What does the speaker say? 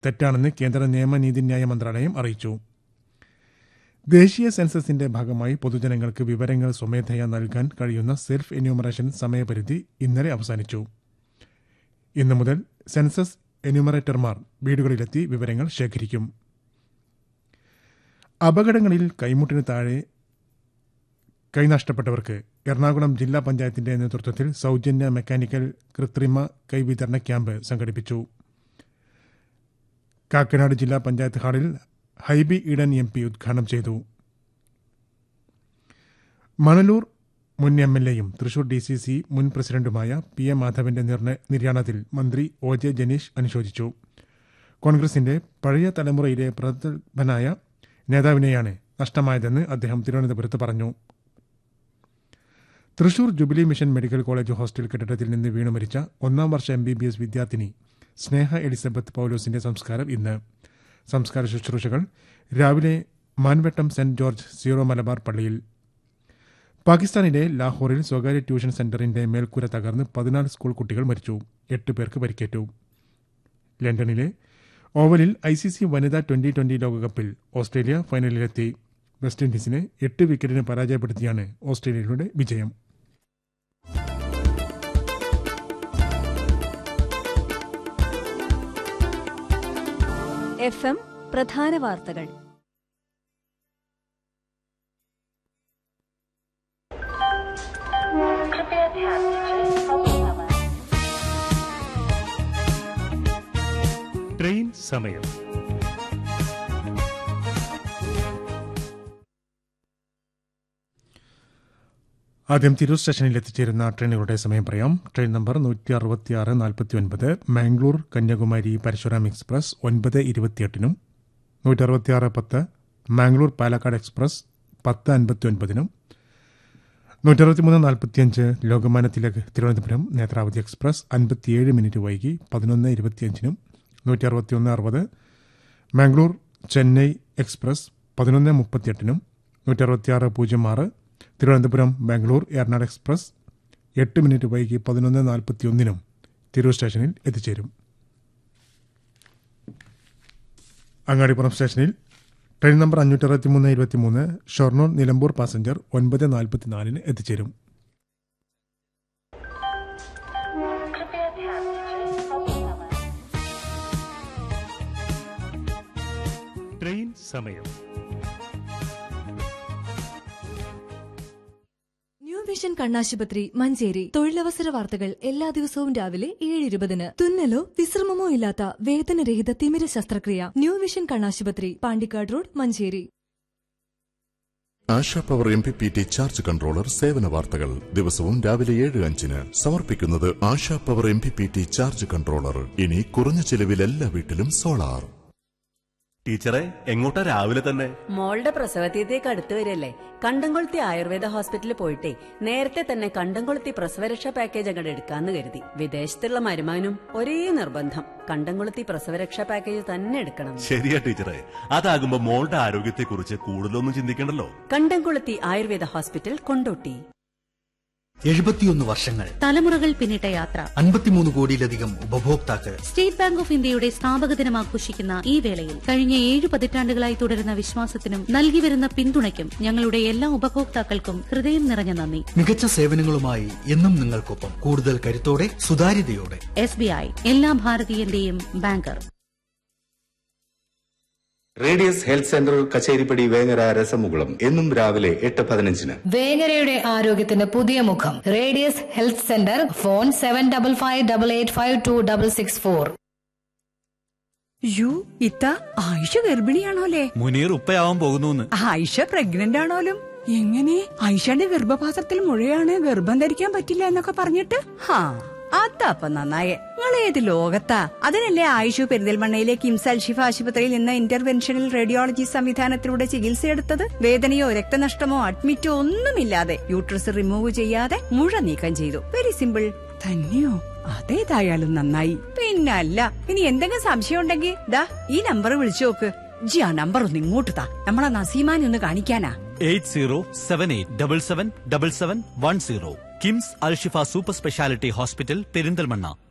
തെറ്റാണെന്ന് കേന്ദ്ര നിയമ നീതിന്യായ മന്ത്രാലയം അറിയിച്ചു ദേശീയ സെൻസസിന്റെ ഭാഗമായി പൊതുജനങ്ങൾക്ക് വിവരങ്ങൾ സ്വമേധയാ നൽകാൻ കഴിയുന്ന സെൽഫ് എന്യൂമറേഷൻ സമയപരിധി ഇന്നലെ അവസാനിച്ചു ഇന്നു മുതൽ സെൻസസ് എന്യൂമറേറ്റർമാർ വീടുകളിലെത്തി വിവരങ്ങൾ ശേഖരിക്കും അപകടങ്ങളിൽ കൈമുട്ടിന് താഴെ കൈനഷ്ടപ്പെട്ടവർക്ക് എറണാകുളം ജില്ലാ പഞ്ചായത്തിന്റെ നേതൃത്വത്തിൽ സൗജന്യ മെക്കാനിക്കൽ കൃത്രിമ കൈവിതരണ ക്യാമ്പ് സംഘടിപ്പിച്ചു കാക്കനാട് ജില്ലാ പഞ്ചായത്ത് ഹാളിൽ ഹൈബി ഈഡൻ എം പി ഉദ്ഘാടനം ചെയ്തു മണലൂർ മുൻ എം എൽ എയും തൃശൂർ ഡി സി സി മുൻ പ്രസിഡന്റുമായ പി എ മാധവന്റെ നിർണ നിര്യാണത്തിൽ മന്ത്രി ഒ ജെ ജനീഷ് അനുശോചിച്ചു കോൺഗ്രസിന്റെ പഴയ തലമുറയിലെ പ്രഗത്ഭനായ നേതാവിനെയാണ് നഷ്ടമായതെന്ന് അദ്ദേഹം തിരുവനന്തപുരത്ത് പറഞ്ഞു Thrissur jubilee mission medical college hostel കെട്ടിടത്തിൽ നിന്ന് വീണു മരിച്ച ഒന്നാം വർഷ എം ബി ബി എസ് വിദ്യാർത്ഥിനി സ്നേഹ എലിസബത്ത് പൌലോസിന്റെ സംസ്കാരം ഇന്ന് സംസ്കാര ശുശ്രൂഷകൾ രാവിലെ Manvettom saint George Syro Malabar പള്ളിയിൽ പാകിസ്ഥാനിലെ ലാഹോറിൽ സ്വകാര്യ ട്യൂഷൻ സെന്ററിന്റെ മേൽക്കൂര തകർന്ന് പതിനാല് സ്കൂൾ കുട്ടികൾ മരിച്ചു എട്ട് പേർക്ക് പരിക്കേറ്റു ലണ്ടനിലെ ഓവലിൽ ഐ സി സി വനിതാ ട്വന്റി ട്വന്റി ലോകകപ്പിൽ ഓസ്ട്രേലിയ ഫൈനലിലെത്തി വെസ്റ്റ് ഇൻഡീസിനെ എട്ട് വിക്കറ്റിന് പരാജയപ്പെടുത്തിയാണ് ഓസ്ട്രേലിയയുടെ വിജയം എഫ് എം പ്രധാന വാർത്തകൾ कृपया ध्यान दीजिए अब समय ട്രെയിൻ സമയം ആദ്യം തിരൂർ സ്റ്റേഷനിൽ എത്തിച്ചേരുന്ന ട്രെയിനുകളുടെ സമയം പറയാം ട്രെയിൻ നമ്പർ നൂറ്റി അറുപത്തിയാറ് നാൽപ്പത്തി ഒൻപത് മാംഗ്ലൂർ കന്യാകുമാരി പരശുരാം എക്സ്പ്രസ് ഒൻപത് ഇരുപത്തിയെട്ടിനും നൂറ്റി അറുപത്തിയാറ് പത്ത് മാംഗ്ലൂർ പാലക്കാട് എക്സ്പ്രസ് പത്ത് അൻപത്തി ഒൻപതിനും നൂറ്റി അറുപത്തിമൂന്ന് നാൽപ്പത്തിയഞ്ച് ലോകമാന്യ തിലക് തിരുവനന്തപുരം നേത്രാവതി എക്സ്പ്രസ് അൻപത്തിയേഴ് മിനിറ്റ് വൈകി പതിനൊന്ന് ഇരുപത്തിയഞ്ചിനും നൂറ്റി അറുപത്തിയൊന്ന് അറുപത് മാംഗ്ലൂർ ചെന്നൈ എക്സ്പ്രസ് പതിനൊന്ന് മുപ്പത്തിയെട്ടിനും നൂറ്റി അറുപത്തിയാറ് പൂജ്യം ആറ് തിരുവനന്തപുരം ബാംഗ്ലൂർ എറണാട് എക്സ്പ്രസ് എട്ട് മിനിറ്റ് വൈകി പതിനൊന്ന് നാൽപ്പത്തിയൊന്നിനും തിരൂർ സ്റ്റേഷനിൽ എത്തിച്ചേരും അങ്ങാടിപ്പുറം സ്റ്റേഷനിൽ ട്രെയിൻ നമ്പർ അഞ്ഞൂറ്റി അറുപത്തിമൂന്ന് ഇരുപത്തിമൂന്ന് ഷൊർണൂർ നിലമ്പൂർ പാസഞ്ചർ ഒൻപത് നാൽപ്പത്തിനാലിന് എത്തിച്ചേരും कृपया ध्यान दीजिए अब समय ട്രെയിൻ സമയം ന്യൂ വിഷൻ കണ്ണാശുപത്രി മഞ്ചേരി തൊഴിലവസര വാർത്തകൾ എല്ലാ ദിവസവും രാവിലെ ഏഴ് ഇരുപതിന് തുന്നലോ വിശ്രമമോ ഇല്ലാത്ത വേദനരഹിത തിമിര ശസ്ത്രക്രിയ ന്യൂ വിഷൻ കണ്ണാശുപത്രി Pandikkad road Manjeri Asha power M P P T charge controller സേവന വാർത്തകൾ ദിവസവും രാവിലെ ഏഴ് അഞ്ചിന് സമർപ്പിക്കുന്നത് Asha power M P P T charge controller ഇനി കുറഞ്ഞ ചെലവിൽ എല്ലാ വീട്ടിലും സോളാർ ടീച്ചറെ എങ്ങോട്ടാ രാവിലെ തന്നെ മോളുടെ പ്രസവതീയതേക്ക് അടുത്ത് വരില്ലേ കണ്ടംകൊളുത്തി ആയുർവേദ ഹോസ്പിറ്റലിൽ പോയിട്ടേ നേരത്തെ തന്നെ കണ്ടംകൊളുത്തി പ്രസവരക്ഷാ പാക്കേജ് അങ്ങോട്ട് എടുക്കാന്ന് കരുതി വിദേശത്തുള്ള മരുമാനും ഒരേ നിർബന്ധം കണ്ടംകൊളുത്തി പ്രസവരക്ഷാ പാക്കേജ് തന്നെ എടുക്കണം ശരിയാ ടീച്ചറെ അതാകുമ്പോ മോളുടെ ആരോഗ്യത്തെക്കുറിച്ച് കൂടുതലൊന്നും ചിന്തിക്കണ്ടല്ലോ കണ്ടംകൊളുത്തി ആയുർവേദ ഹോസ്പിറ്റൽ കൊണ്ടോട്ടി എഴുപത്തിയൊന്ന് വർഷങ്ങൾ തലമുറകൾ പിന്നിട്ട യാത്ര അൻപത്തിമൂന്ന് കോടിയിലധികം ഉപഭോക്താക്കൾ സ്റ്റേറ്റ് ബാങ്ക് ഓഫ് ഇന്ത്യയുടെ സ്ഥാപക ദിനം ആഘോഷിക്കുന്ന ഈ വേളയിൽ കഴിഞ്ഞ ഏഴ് പതിറ്റാണ്ടുകളായി തുടരുന്ന വിശ്വാസത്തിനും നൽകി വരുന്ന പിന്തുണയ്ക്കും ഞങ്ങളുടെ എല്ലാ ഉപഭോക്താക്കൾക്കും ഹൃദയം നിറഞ്ഞ നന്ദി മികച്ച സേവനങ്ങളുമായി എന്നും നിങ്ങൾക്കൊപ്പം കൂടുതൽ കരുത്തോടെ സുതാര്യതയോടെ എസ് ബി ഐ എല്ലാ ഭാരതീയന്റെയും banker radius health centre Kacheripadi Vengara രസമുകുളം എന്നും രാവിലെ എട്ട് പതിനഞ്ചിന് വേങ്ങരയുടെ ആരോഗ്യത്തിന് പുതിയ മുഖം radius health centre phone seven double five double eight five two double six four യു ഇത്ത ആയിഷ ഗർഭിണിയാണോലേ മുനീർ ഉപ്പയാവാൻ പോകുന്നു ആയിഷ പ്രഗ്നന്റ് ആണോലും എങ്ങനെ ആയിഷയുടെ ഗർഭപാത്രത്തിൽ മുഴയാണ് ഗർഭം ധരിക്കാൻ പറ്റില്ല എന്നൊക്കെ പറഞ്ഞിട്ട് ഹാ അതപ്പ നന്നായേ നിങ്ങൾ ഏത് ലോകത്താ അതിനല്ലേ ആയിഷു പെരിന്തൽമണ്ണയിലെ കിംസ് അൽഷിഫ ആശുപത്രിയിൽ നിന്ന് ഇന്റർവെൻഷണൽ റേഡിയോളജി സംവിധാനത്തിലൂടെ ചികിത്സയെടുത്തത് വേദനയോ രക്തനഷ്ടമോ അഡ്മിറ്റോ ഒന്നുമില്ലാതെ യൂട്രസ് റിമൂവ് ചെയ്യാതെ മുഴ നീക്കം ചെയ്തു വെരി സിമ്പിൾ തന്നെയോ അതേതായാലും നന്നായി പിന്നല്ല ഇനി എന്തെങ്കിലും സംശയം ഉണ്ടെങ്കിൽ ദാ ഈ നമ്പർ വിളിച്ചു നോക്ക് ജി ആ നമ്പർ ഒന്ന് ഇങ്ങോട്ട് താ നമ്മളെ നസീമാനെ ഒന്ന് കാണിക്കാനാ eight zero seven eight double seven double seven one zero KIMS Alshifa super speciality hospital Perinthalmanna